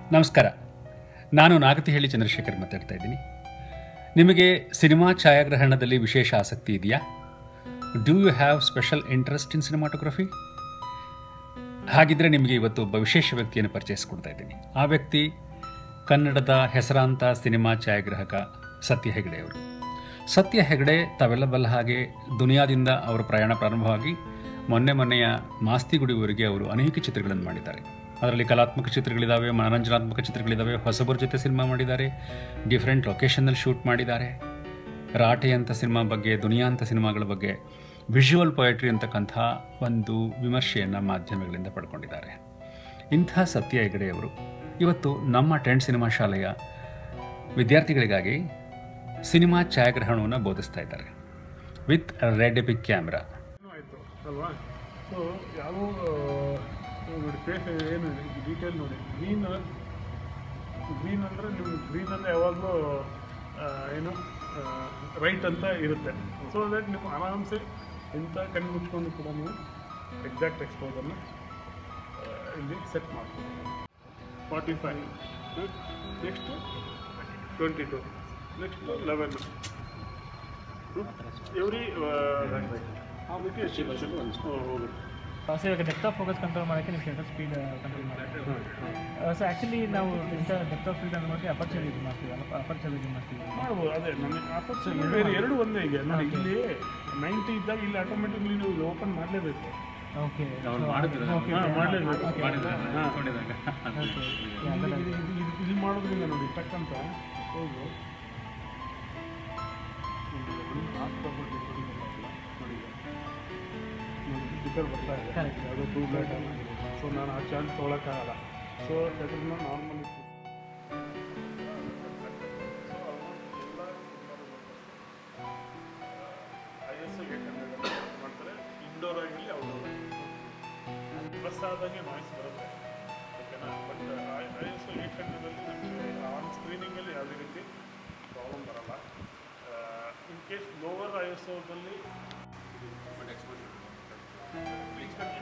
ನಮಸ್ಕಾರ ನಾನು ನಾಗತಿಹಳ್ಳಿ ಚಂದ್ರಶೇಖರ್ ಮಾತಾಡ್ತಾ ಇದ್ದೀನಿ ನಿಮಗೆ ಸಿನಿಮಾ ಛಾಯಾಗ್ರಹಣದಲ್ಲಿ ವಿಶೇಷ ಆಸಕ್ತಿ ಇದೆಯಾ do you have special interest in cinematography ಹಾಗಿದ್ರೆ ನಿಮಗೆ ಇವತ್ತು ಒಬ್ಬ ವಿಶೇಷ ವ್ಯಕ್ತಿಯನ್ನು ಪರಿಚಯಿಸ್ಕೊಡ್ತಾ ಇದ್ದೀನಿ ಆ ವ್ಯಕ್ತಿ ಕನ್ನಡದ ಹೆಸರಾಂತ ಸಿನಿಮಾ ಛಾಯಾಗ್ರಾಹಕ ಸತ್ಯ ಹೆಗಡೆ ಅವರು ಸತ್ಯ ಹೆಗಡೆ ತಾವೆಲ್ಲ ಬಲ್ಲ ಹಾಗೆ ದುನಿಯಾದಿಂದ ಅವರ ಪ್ರಯಾಣ ಪ್ರಾರಂಭವಾಗಿ ಮೊನ್ನೆ ಮೊನ್ನೆಯ ಮಾಸ್ತಿಗುಡಿವರೆಗೆ ಅವರು ಅನೇಕ ಚಿತ್ರಗಳನ್ನು ಮಾಡಿದ್ದಾರೆ ಅದರಲ್ಲಿ ಕಲಾತ್ಮಕ ಚಿತ್ರಗಳಿದ್ದಾವೆ ಮನರಂಜನಾತ್ಮಕ ಚಿತ್ರಗಳಿದ್ದಾವೆ ಹೊಸಬರ ಜೊತೆ ಸಿನಿಮಾ ಮಾಡಿದ್ದಾರೆ ಡಿಫ್ರೆಂಟ್ ಲೊಕೇಶನ್ನಲ್ಲಿ ಶೂಟ್ ಮಾಡಿದ್ದಾರೆ ರಾಟೆ ಅಂತ ಸಿನಿಮಾ ಬಗ್ಗೆ ದುನಿಯಾ ಅಂತ ಸಿನಿಮಾಗಳ ಬಗ್ಗೆ ವಿಜುವಲ್ ಪೊಯಟ್ರಿ ಅಂತಕ್ಕಂಥ ಒಂದು ವಿಮರ್ಶೆಯನ್ನು ಮಾಧ್ಯಮಗಳಿಂದ ಪಡ್ಕೊಂಡಿದ್ದಾರೆ ಇಂಥ ಸತ್ಯ ಹೆಗಡೆಯವರು ಇವತ್ತು ನಮ್ಮ ಟೆಂಟ್ ಸಿನಿಮಾ ಶಾಲೆಯ ವಿದ್ಯಾರ್ಥಿಗಳಿಗಾಗಿ ಸಿನಿಮಾ ಛಾಯಾಗ್ರಹಣವನ್ನು ಬೋಧಿಸ್ತಾ ಇದ್ದಾರೆ ವಿತ್ ರೆಡ್ ಎಪಿಕ್ ಕ್ಯಾಮ್ರಾ ಆಯಿತು ಅಲ್ವಾ ಸೊ ಯಾವ ನೋಡಿ ಪೇಸ್ ಏನು ಡೀಟೇಲ್ ನೋಡಿ ಗ್ರೀನ್ ಗ್ರೀನ್ ಅಂದರೆ ನಿಮ್ಗೆ ಗ್ರೀನ್ ಅಂದರೆ ಯಾವಾಗಲೂ ಏನು ರೈಟ್ ಅಂತ ಇರುತ್ತೆ ಸೊ ದಟ್ ನೀವು ಆರಾಮ್ಸೆ ಎಂಥ ಕಣ್ಣು ಮುಚ್ಕೊಂಡು ಕೂಡ ನೀವು ಎಕ್ಸಾಕ್ಟ್ ಎಕ್ಸ್ಪೋಸನ್ನು ಇಲ್ಲಿ ಸೆಟ್ ಮಾಡ್ಬೋದು forty five next twenty two next eleven every ಆ ರೀತಿ ಎಷ್ಟು ಹೋಗುತ್ತೆ ಸೊ ಇವಾಗ ಡೆಪ್ತ್ ಆಫ್ ಫೋಕಸ್ ಕಂಟ್ರೋಲ್ ಮಾಡೋಕ್ಕೆ ನೀವು ಶಟರ್ ಸ್ಪೀಡ್ ಕಂಟ್ರೋಲ್ ಮಾಡಿ ಸೊ ಆ್ಯಕ್ಚುಲಿ ನಾವು ಇಂಥ ಡೆಪ್ತ್ ಆಫ್ ಫೀಲ್ಡ್ ಅನ್ನೋದಕ್ಕೆ ಅಪರ್ಚರ್ ಯೂಸ್ ಮಾಡ್ತೀವಿ ಅಪರ್ಚರ್ ಯೂಸ್ ಮಾಡ್ತೀವಿ ಮಾಡ್ಬೋದು ಅದೇ ನನಗೆ ಆಪರ್ಚುನ್ ಬೇರೆ ಎರಡು ಒಂದೇ ಈಗ ನೋಡಿ ಇಲ್ಲಿ ನೈಂಟಿ ಇದ್ದಾಗ ಇಲ್ಲಿ ಆಟೋಮೆಟಿಕ್ಲಿ ನೀವು ಇಲ್ಲಿ ಓಪನ್ ಮಾಡಲೇಬೇಕು ಓಕೆ ಹಾಂ ಮಾಡಲೇಬೇಕು ಇಲ್ಲಿ ಮಾಡೋದ್ರಿಂದ ನೋಡಿ ಟಕ್ಕಂತ ಹೋಗು ಸ್ಟಿಕರ್ ಬರ್ತಾ ಇದೆ Correct. ಯಾವುದೋ ಟ್ಯೂಬ್ ಲೈಟ್ ಸೊ ನಾನು ಆ ಚಾನ್ಸ್ ತೊಗೊಳಕ್ಕಾಗಲ್ಲ ಸೊ ಅದನ್ನ ನಾರ್ಮಲ್ ಐ ಎಸ್ ಮಾಡ್ತಾರೆ ಇಂಡೋರ್ ಆಗಿರಲಿ ಔಟ್ಡೋರ್ ಪ್ಲಸ್ ಆದಂಗೆ ನಾಯ್ಸ್ ಬರುತ್ತೆ ಓಕೆನಾ ಬಟ್ ಐ ಎಸ್ ಏಟ್ ಹಂಡ್ರೆಡಲ್ಲಿ ನಮಗೆ ಆನ್ ಸ್ಕ್ರೀನಿಂಗಲ್ಲಿ ಯಾವುದೇ ರೀತಿ ಪ್ರಾಬ್ಲಮ್ ಬರಲ್ಲ in case lower I S ಓದಲ್ಲಿ